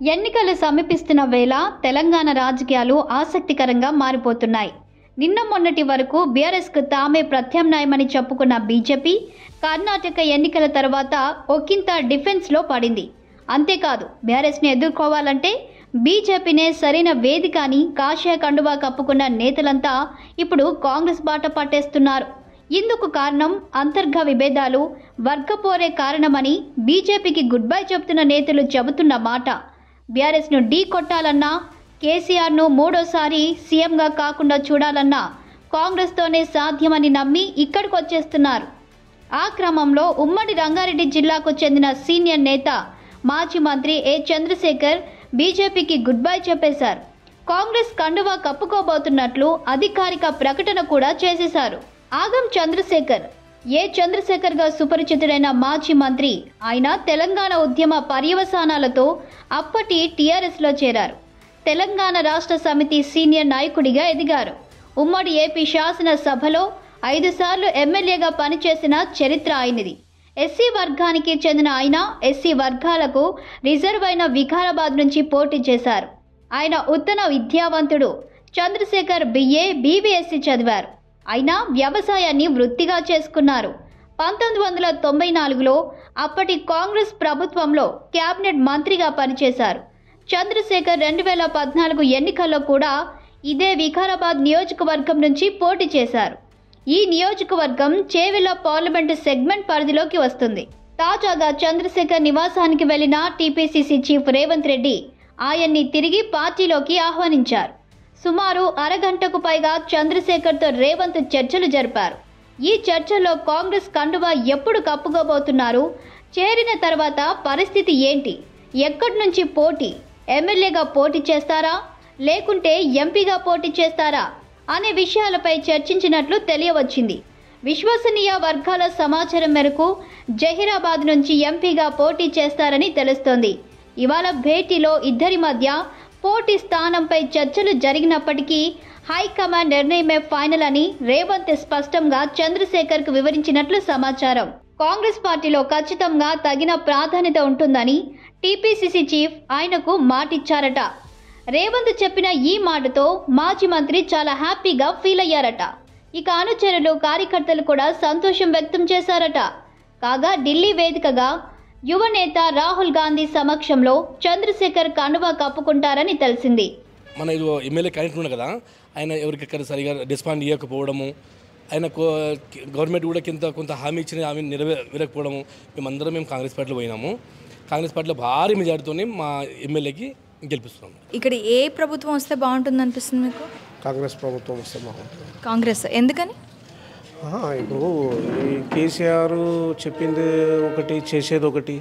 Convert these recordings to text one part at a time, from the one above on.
ఎన్నికలు సమీపిస్తున్న వేళ తెలంగాణ రాజకీయాలు ఆసక్తికరంగా మారిపోతున్నాయి నిన్న మొన్నటి వరకు బీఆర్ఎస్కు తామే ప్రత్యామ్నాయమని చెప్పుకున్న బీజేపీ కర్ణాటక ఎన్నికల తర్వాత ఒకంత డిఫెన్స్లో పడింది అంతేకాదు బీఆర్ఎస్ని ఎదుర్కోవాలంటే బీజేపీనే సరైన వేదిక అని కాషాయ కండువా కప్పుకున్న నేతలంతా ఇప్పుడు కాంగ్రెస్ బాట పట్టేస్తున్నారు ఇందుకు కారణం అంతర్గ విభేదాలు వర్గపోరే కారణమని బీజేపీకి గుడ్ బై చెబుతున్న నేతలు చెబుతున్న మాట బీఆర్ఎస్ను ఢీ కొట్టాలన్నా కేసీఆర్ను మూడోసారి సీఎంగా కాకుండా చూడాలన్నా కాంగ్రెస్తోనే సాధ్యమని నమ్మి ఇక్కడికి వచ్చేస్తున్నారు ఆ క్రమంలో ఉమ్మడి రంగారెడ్డి జిల్లాకు చెందిన సీనియర్ నేత మాజీ మంత్రి ఏ చంద్రశేఖర్ బీజేపీకి గుడ్ బై చెప్పేశారు కాంగ్రెస్ కండువా కప్పుకోబోతున్నట్లు అధికారిక ప్రకటన కూడా చేసేశారు ఆగం చంద్రశేఖర్ ఏ చంద్రశేఖర్ గా సుపరిచితుడైన మాజీ మంత్రి ఆయన తెలంగాణ ఉద్యమ పర్యవసానాలతో అప్పటి టీఆర్ఎస్ లో చేరారు తెలంగాణ రాష్ట్ర సమితి సీనియర్ నాయకుడిగా ఎదిగారు ఉమ్మడి ఏపీ శాసన సభలో ఐదు సార్లు ఎమ్మెల్యేగా పనిచేసిన చరిత్ర ఆయనది ఎస్సీ వర్గానికి చెందిన ఆయన ఎస్సీ వర్గాలకు రిజర్వ్ అయిన వికారాబాద్ నుంచి పోటీ చేశారు ఆయన ఉత్తమ విద్యావంతుడు చంద్రశేఖర్ బిఏ బీవీఎస్సీ చదివారు అయినా వ్యవసాయాన్ని వృత్తిగా చేసుకున్నారు పంతొమ్మిది వందల తొంభై నాలుగులో అప్పటి కాంగ్రెస్ ప్రభుత్వంలో క్యాబినెట్ మంత్రిగా పనిచేశారు చంద్రశేఖర్ రెండు వేల పద్నాలుగు ఎన్నికల్లో కూడా ఇదే వికారాబాద్ నియోజకవర్గం నుంచి పోటీ చేశారు ఈ నియోజకవర్గం చేవెళ్ల పార్లమెంటు సెగ్మెంట్ పరిధిలోకి వస్తుంది తాజాగా చంద్రశేఖర్ నివాసానికి వెళ్లిన టీపీసీసీ చీఫ్ రేవంత్ రెడ్డి ఆయన్ని తిరిగి పార్టీలోకి ఆహ్వానించారు సుమారు అరగంటకు పైగా చంద్రశేఖర్తో రేవంత్ చర్చలు జరిపారు ఈ చర్చల్లో కాంగ్రెస్ కండువా ఎప్పుడు కప్పుకోబోతున్నారు చేరిన తర్వాత పరిస్థితి ఏంటి ఎక్కడి నుంచి పోటీ ఎమ్మెల్యేగా పోటీ చేస్తారా లేకుంటే ఎంపీగా పోటీ చేస్తారా అనే విషయాలపై చర్చించినట్లు తెలియవచ్చింది విశ్వసనీయ వర్గాల సమాచారం మేరకు జహీరాబాద్ నుంచి ఎంపీగా పోటీ చేస్తారని తెలుస్తోంది ఇవాళ భేటీలో ఇద్దరి మధ్య పోటీ స్థానంపై చర్చలు జరిగినప్పటికీ హైకమాండ్ నిర్ణయమే ఫైనల్ అని రేవంత్ స్పష్టంగా చంద్రశేఖర్కు వివరించినట్లు సమాచారం కాంగ్రెస్ పార్టీలో ఖచ్చితంగా తగిన ప్రాధాన్యత ఉంటుందని టీపీసీసీ చీఫ్ ఆయనకు మాటిచ్చారట రేవంత్ చెప్పిన ఈ మాటతో మాజీ మంత్రి చాలా హ్యాపీగా ఫీల్ అయ్యారట ఇక అనుచరులు కార్యకర్తలు కూడా సంతోషం వ్యక్తం చేశారట కాగా ఢిల్లీ వేదికగా యువ నేత రాహుల్ గాంధీ సమక్షంలో చంద్రశేఖర్ కండువా కప్పుకుంటారని తెలిసింది మన ఇది ఎమ్మెల్యే క్యాండిడేట్ ఉన్నాడు కదా ఆయన ఎవరికెక్కడ సరిగా రెస్పాండ్ ఇవ్వకపోవడము ఆయన కో- గవర్నమెంట్ కూడా కింద కొంత హామీ ఇచ్చిన హామీ నెరవేరకపోవడము మేమందరం మేము కాంగ్రెస్ పార్టీలో పోయినాము కాంగ్రెస్ పార్టీలో భారీ మెజార్టీతోనే మా ఎమ్మెల్యేకి గెలిపిస్తున్నాము ఇక్కడ ఏ ప్రభుత్వం వస్తే బాగుంటుంది అనిపిస్తుంది మీకు కాంగ్రెస్ ప్రభుత్వం వస్తే బాగుంటుంది కాంగ్రెస్ ఎందుకని ఆ, ఇప్పుడు ఈ కేసీఆర్ చెప్పింది ఒకటి చేసేది ఒకటి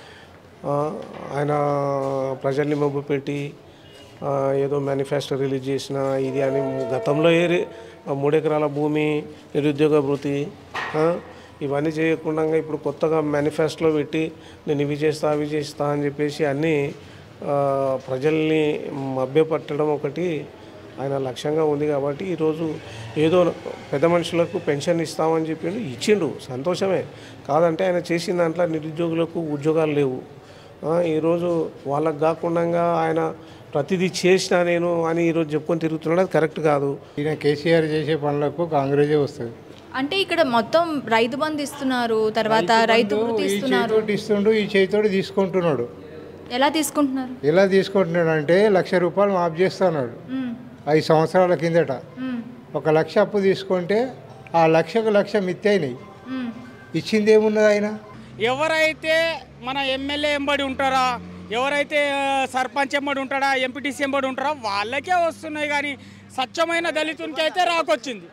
ఆ, ఆయన ప్రజల్ని మభ్యపెట్టి ఆ, ఏదో మేనిఫెస్టో రిలీజ్ చేసిన ఇది అని గతంలో ఏ రే- ఆ మూడెకరాల భూమి నిరుద్యోగ భృతి ఆ, ఇవన్నీ చేయకుండా ఇప్పుడు కొత్తగా మేనిఫెస్టోలో పెట్టి నేను ఇవి చేస్తా అవి చేస్తా అని చెప్పేసి అన్నీ ఆ, ప్రజల్ని మభ్యపట్టడం ఒకటి ఆయన లక్ష్యంగా ఉంది కాబట్టి ఈరోజు ఏదో పెద్ద మనుషులకు పెన్షన్ ఇస్తామని చెప్పిండు ఇచ్చిండు సంతోషమే కాదంటే ఆయన చేసిన దాంట్లో నిరుద్యోగులకు ఉద్యోగాలు లేవు ఆ, ఈరోజు వాళ్ళకు కాకుండా ఆయన ప్రతిదీ చేసినా నేను అని ఈరోజు చెప్పుకొని తిరుగుతున్నాడు అది కరెక్ట్ కాదు ఈయన కేసీఆర్ చేసే పనులకు కాంగ్రెసే వస్తుంది అంటే ఇక్కడ మొత్తం రైతు బంధు ఇస్తున్నారు తర్వాత రైతు వృత్తి ఈ ఇస్తున్నారు చేతితోటి ఇస్తుండు ఈ చేతితోటి తీసుకుంటున్నాడు ఎలా తీసుకుంటున్నారు ఎలా తీసుకుంటున్నాడు అంటే లక్ష రూపాయలు మాఫ్ చేస్తున్నాడు మ్మ్. ఐదు సంవత్సరాల కిందట మ్మ్. ఒక లక్ష అప్పు తీసుకుంటే ఆ లక్షకు లక్ష మిత్తి అయినాయి మ్మ్. ఇచ్చింది ఏమున్నది ఆయన ఎవరైతే మన ఎమ్మెల్యే ఎంబడి ఉంటారా ఎవరైతే ఆ, సర్పంచ్ ఎంబడి ఉంటాడా ఎంపీటీసీ ఎంబడి ఉంటారా వాళ్ళకే వస్తున్నాయి కానీ స్వచ్ఛమైన దళితునికి అయితే రాకొచ్చింది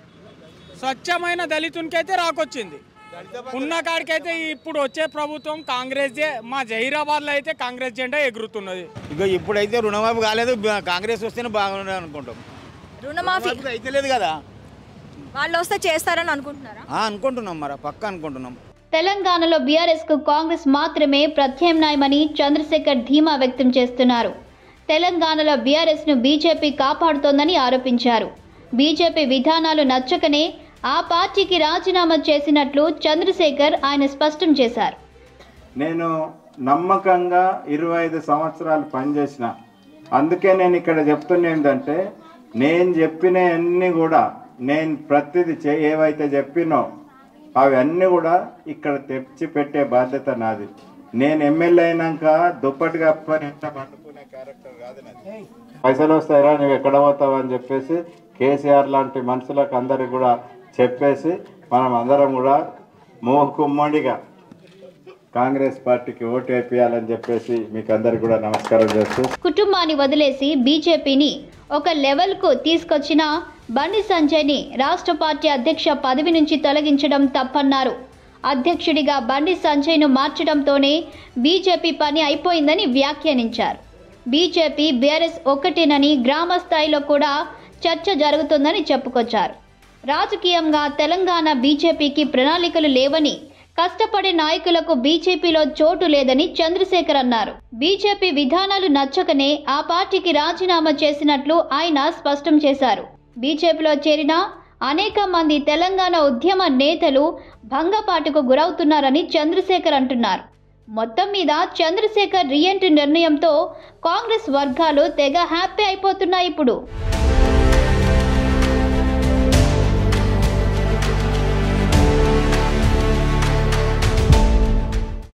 స్వచ్ఛమైన దళితునికి అయితే రాకొచ్చింది ఉన్న కాడికైతే ఇప్పుడు వచ్చే ప్రభుత్వం కాంగ్రెస్దే మా జహీరాబాద్లో అయితే కాంగ్రెస్ జెండా ఎగురుతున్నది ఇక ఇప్పుడైతే రుణమాఫీ కాలేదు బ- కాంగ్రెస్ వస్తేనే బాగుండదు అనుకుంటాం రుణమాఫీ రుణమాఫీ అయితే లేదు కదా వాళ్ళు వస్తే చేస్తారని అనుకుంటున్నారా ఆ, అనుకుంటున్నాం మరి పక్క అనుకుంటున్నాం తెలంగాణలో బీఆర్ఎస్ కు కాంగ్రెస్ మాత్రమే ప్రత్యామ్నాయమని చంద్రశేఖర్ ధీమా వ్యక్తం చేస్తున్నారు తెలంగాణలో బీఆర్ఎస్ ను బీజేపీ కాపాడుతోందని ఆరోపించారు బీజేపీ విధానాలు నచ్చకనే ఆ పార్టీకి రాజీనామా చేసినట్లు చంద్రశేఖర్ ఆయన స్పష్టం చేశారు నేను నమ్మకంగా ఇరవై ఐదు సంవత్సరాలు పనిచేసిన అందుకే నేను ఇక్కడ చెప్తున్నా ఏంటంటే నేను చెప్పిన అన్నీ కూడా నేను ప్రతిదీ చే ఏవైతే చెప్పినో అవన్నీ కూడా ఇక్కడ తెచ్చి పెట్టే బాధ్యత నాది నేను ఎమ్మెల్యే అయినాక దుప్పటి కప్పుకొని ఇంత పండుకునే క్యారెక్టర్ కాదు నాది పైసలు వస్తాయిరా నువ్వు ఎక్కడ పోతావు అని చెప్పేసి కేసీఆర్ లాంటి మనుషులకు అందరికి కూడా చెప్పేసి మనం అందరం కూడా మూకుమ్మడిగా కాంగ్రెస్ పార్టీకి ఓటు వేపియాలని చెప్పేసి మీకు అందరికి కూడా నమస్కారం చేస్తూ కుటుంబాన్ని వదిలేసి బీజేపీని ఒక లెవెల్కు తీసుకొచ్చిన బండి సంజయ్ని రాష్ట్ర పార్టీ అధ్యక్ష పదవి నుంచి తొలగించడం తప్పన్నారు అధ్యక్షుడిగా బండి సంజయ్ను మార్చడంతోనే బీజేపీ పని అయిపోయిందని వ్యాఖ్యానించారు బీజేపీ బీఆర్ఎస్ ఒక్కటేనని గ్రామ స్థాయిలో కూడా చర్చ జరుగుతుందని చెప్పుకొచ్చారు రాజకీయంగా తెలంగాణ బీజేపీకి ప్రణాళికలు లేవని కష్టపడే నాయకులకు బీజేపీలో చోటు లేదని చంద్రశేఖర్ అన్నారు బీజేపీ విధానాలు నచ్చకనే ఆ పార్టీకి రాజీనామా చేసినట్లు ఆయన స్పష్టం చేశారు బీజేపీలో చేరిన అనేక మంది తెలంగాణ ఉద్యమ నేతలు భంగపాటుకు గురవుతున్నారని చంద్రశేఖర్ అంటున్నారు మొత్తం మీద చంద్రశేఖర్ రీఎంట్రీ నిర్ణయంతో కాంగ్రెస్ వర్గాలు తెగ హ్యాపీ అయిపోతున్నాయి ఇప్పుడు